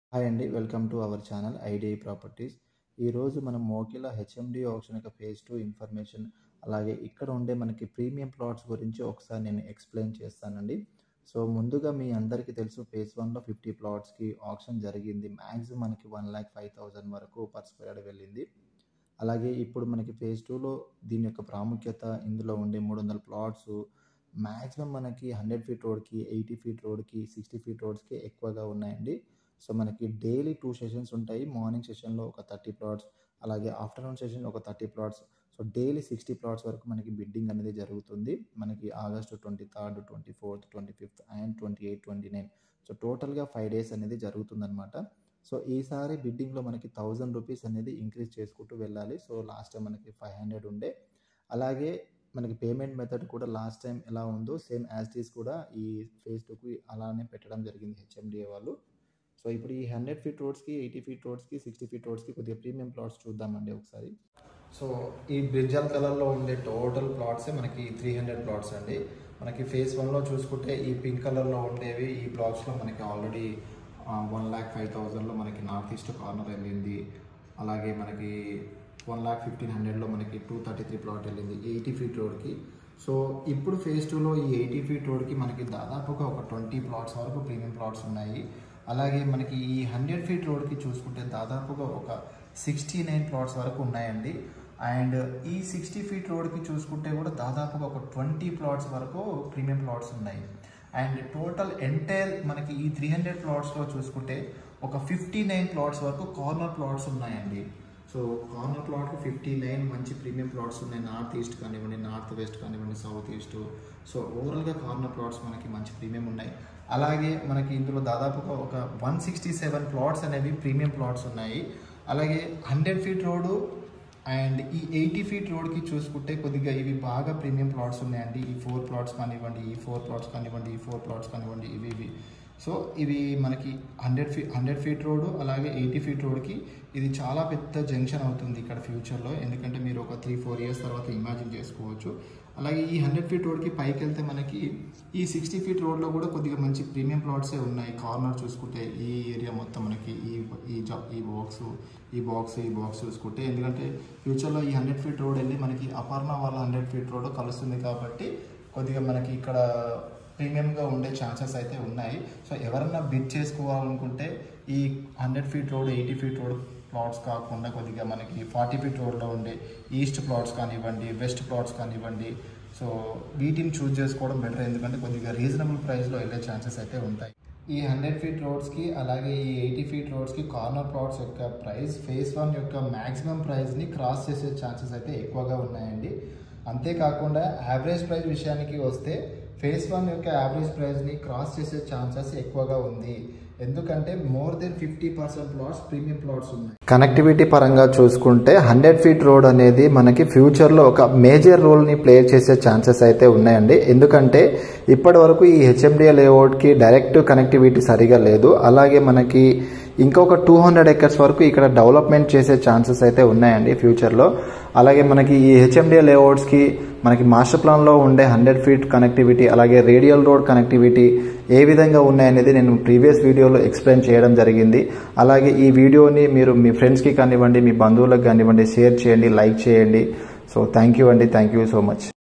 hi అండి welcome to our channel IDI properties ఈరోజు మనం మోకిల హెచ్ఎండి ఆప్షన్ యొక్క ఫేజ్ టూ ఇన్ఫర్మేషన్ అలాగే ఇక్కడ ఉండే మనకి ప్రీమియం ప్లాట్స్ గురించి ఒకసారి నేను ఎక్స్ప్లెయిన్ చేస్తానండి సో ముందుగా మీ అందరికీ తెలుసు ఫేజ్ వన్లో ఫిఫ్టీ ప్లాట్స్కి ఆప్షన్ జరిగింది మ్యాక్సిమం మనకి వన్ ల్యాక్ ఫైవ్ థౌజండ్ వరకు పర్ స్క్వేర్ వెళ్ళింది అలాగే ఇప్పుడు మనకి ఫేజ్ టూలో దీని యొక్క ప్రాముఖ్యత ఇందులో ఉండే మూడు వందల ప్లాట్స్ మ్యాక్సిమం మనకి హండ్రెడ్ ఫీట్ రోడ్కి ఎయిటీ ఫీట్ రోడ్కి సిక్స్టీ ఫీట్ రోడ్స్కి ఎక్కువగా ఉన్నాయండి సో మనకి డైలీ టూ సెషన్స్ ఉంటాయి మార్నింగ్ సెషన్లో ఒక థర్టీ ప్లాట్స్ అలాగే ఆఫ్టర్నూన్ సెషన్ ఒక thirty plots so daily sixty plots వరకు మనకి బిడ్డింగ్ అనేది జరుగుతుంది మనకి August twenty third twenty fourth twenty fifth and twenty eight twenty nine so టోటల్గా ఫైవ్ డేస్ అనేది జరుగుతుందన్నమాట సో ఈసారి బిడ్డింగ్లో మనకి థౌజండ్ రూపీస్ అనేది ఇంక్రీజ్ చేసుకుంటూ వెళ్ళాలి సో లాస్ట్ టైం మనకి ఫైవ్ హండ్రెడ్ ఉండే అలాగే మనకి పేమెంట్ మెథడ్ కూడా లాస్ట్ టైం ఎలా ఉందో సేమ్ యాజ్ టీస్ కూడా ఈ ఫేజ్ టూకి అలానే పెట్టడం జరిగింది హెచ్ఎండిఏ వాళ్ళు సో ఇప్పుడు ఈ హండ్రెడ్ ఫీట్ రోడ్స్కి ఎయిటీ ఫీట్ రోడ్స్కి సిక్స్టీ ఫీట్ రోడ్స్కి కొద్దిగా ప్రీమియం ప్లాట్స్ చూద్దామండి ఒకసారి సో ఈ బ్రిడ్జల్ కలర్లో ఉండే టోటల్ ప్లాట్సే మనకి త్రీ హండ్రెడ్ ప్లాట్స్ అండి మనకి ఫేజ్ వన్లో చూసుకుంటే ఈ పింక్ కలర్లో ఉండేవి ఈ బ్లాక్స్లో మనకి ఆల్రెడీ వన్ ల్యాక్ ఫైవ్ థౌజండ్లో మనకి నార్త్ ఈస్ట్ కార్నర్ వెళ్ళింది అలాగే మనకి వన్ ల్యాక్ ఫిఫ్టీన్ హండ్రెడ్లో మనకి టూ థర్టీ త్రీ ప్లాట్ వెళ్ళింది ఎయిటీ ఫీట్ రోడ్కి సో ఇప్పుడు ఫేజ్ టూలో ఈ ఎయిటీ ఫీట్ రోడ్కి మనకి దాదాపుగా ఒక ట్వంటీ ప్లాట్స్ వరకు ప్రీమియం ప్లాట్స్ ఉన్నాయి అలాగే మనకి ఈ హండ్రెడ్ ఫీట్ రోడ్కి చూసుకుంటే దాదాపుగా ఒక సిక్స్టీ నైన్ ప్లాట్స్ వరకు ఉన్నాయండి అండ్ ఈ సిక్స్టీ ఫీట్ రోడ్కి చూసుకుంటే కూడా దాదాపుగా ఒక ట్వంటీ ప్లాట్స్ వరకు ప్రీమియం ప్లాట్స్ ఉన్నాయి అండ్ టోటల్ ఎంటైర్ మనకి ఈ త్రీ హండ్రెడ్ ప్లాట్స్లో చూసుకుంటే ఒక ఫిఫ్టీ నైన్ ప్లాట్స్ వరకు కార్నర్ ప్లాట్స్ ఉన్నాయండి సో కార్నర్ ప్లాట్కి ఫిఫ్టీ నైన్ మంచి ప్రీమియం ప్లాట్స్ ఉన్నాయి నార్త్ ఈస్ట్ కానివ్వండి నార్త్ వెస్ట్ కానివ్వండి సౌత్ ఈస్ట్ సో ఓవరాల్గా కార్నర్ ప్లాట్స్ మనకి మంచి ప్రీమియం ఉన్నాయి అలాగే మనకి ఇందులో దాదాపుగా ఒక వన్ సిక్స్టీ సెవెన్ ప్లాట్స్ అనేవి ప్రీమియం ప్లాట్స్ ఉన్నాయి అలాగే హండ్రెడ్ ఫీట్ రోడ్డు అండ్ ఈ ఎయిటీ ఫీట్ రోడ్కి చూసుకుంటే కొద్దిగా ఇవి బాగా ప్రీమియం ప్లాట్స్ ఉన్నాయండి ఈ ఫోర్ ప్లాట్స్ కానివ్వండి ఈ ఫోర్ ప్లాట్స్ కానివ్వండి ఈ ఫోర్ ప్లాట్స్ కానివ్వండి ఇవి ఇవి సో ఇవి మనకి hundred fee hundred feet road అలాగే ఎయిటీ ఫీట్ రోడ్కి ఇది చాలా పెద్ద జంక్షన్ అవుతుంది ఇక్కడ ఫ్యూచర్లో ఎందుకంటే మీరు ఒక త్రీ ఫోర్ ఇయర్స్ తర్వాత ఇమాజిన్ చేసుకోవచ్చు అలాగే ఈ హండ్రెడ్ ఫీట్ రోడ్కి పైకి వెళ్తే మనకి ఈ సిక్స్టీ ఫీట్ రోడ్లో కూడా కొద్దిగా మంచి ప్రీమియం ప్లాట్సే ఉన్నాయి కార్నర్ చూసుకుంటే ఈ ఏరియా మొత్తం మనకి ఈ ఈ జా ఈ బాక్స్ ఈ బాక్స్ ఈ బాక్స్ చూసుకుంటే ఎందుకంటే ఫ్యూచర్లో ఈ హండ్రెడ్ ఫీట్ రోడ్ వెళ్ళి మనకి అపర్ణ వాళ్ళ హండ్రెడ్ ఫీట్ రోడ్ కలుస్తుంది కాబట్టి కొద్దిగా మనకి ఇక్కడ ప్రీమియంగా ఉండే ఛాన్సెస్ అయితే ఉన్నాయి సో ఎవరన్నా బిడ్ చేసుకోవాలనుకుంటే ఈ hundred feet road eighty feet road plots కాకుండా కొద్దిగా మనకి ఫార్టీ ఫీట్ రోడ్లో ఉండే ఈస్ట్ ప్లాట్స్ కానివ్వండి వెస్ట్ ప్లాట్స్ కానివ్వండి సో వీటిని చూస్ చేసుకోవడం బెటర్ ఎందుకంటే కొద్దిగా రీజనబుల్ ప్రైస్లో వెళ్ళే ఛాన్సెస్ అయితే ఉంటాయి ఈ హండ్రెడ్ ఫీట్ రోడ్స్కి అలాగే ఈ ఎయిటీ ఫీట్ రోడ్స్కి కార్నర్ ప్లాట్స్ యొక్క ప్రైస్ ఫేస్ వన్ యొక్క మ్యాక్సిమం ప్రైస్ని క్రాస్ చేసే ఛాన్సెస్ అయితే ఎక్కువగా ఉన్నాయండి అంతేకాకుండా యావరేజ్ ప్రైస్ విషయానికి వస్తే ఫేస్ వన్ యొక్క యావరేజ్ ప్రైస్ని క్రాస్ చేసే ఛాన్సెస్ ఎక్కువగా ఉంది ఎందుకంటే more than fifty percent plots premium plots ఉన్నాయి కనెక్టివిటీ పరంగా చూసుకుంటే హండ్రెడ్ ఫీట్ రోడ్ అనేది మనకి ఫ్యూచర్లో ఒక మేజర్ రోల్ని ప్లే చేసే ఛాన్సెస్ అయితే ఉన్నాయండి ఎందుకంటే ఇప్పటి వరకు ఈ హెచ్ఎండిఏ లేఅవుట్కి డైరెక్ట్ కనెక్టివిటీ సరిగా లేదు అలాగే మనకి ఇంకొక టూ హండ్రెడ్ ఎకర్స్ వరకు ఇక్కడ డెవలప్మెంట్ చేసే ఛాన్సెస్ అయితే ఉన్నాయండి ఫ్యూచర్లో అలాగే మనకి ఈ హెచ్ఎండిఏ లేఅవుట్స్కి మనకి మాస్టర్ ప్లాన్లో ఉండే హండ్రెడ్ ఫీట్ కనెక్టివిటీ అలాగే రేడియల్ రోడ్ కనెక్టివిటీ ఏ విధంగా ఉన్నాయనేది నేను ప్రీవియస్ వీడియోలో ఎక్స్ప్లెయిన్ చేయడం జరిగింది అలాగే ఈ వీడియోని మీరు మీ ఫ్రెండ్స్కి కానివ్వండి మీ బంధువులకు కానివ్వండి షేర్ చేయండి లైక్ చేయండి సో థ్యాంక్ యూ అండి థ్యాంక్ యూ సో మచ్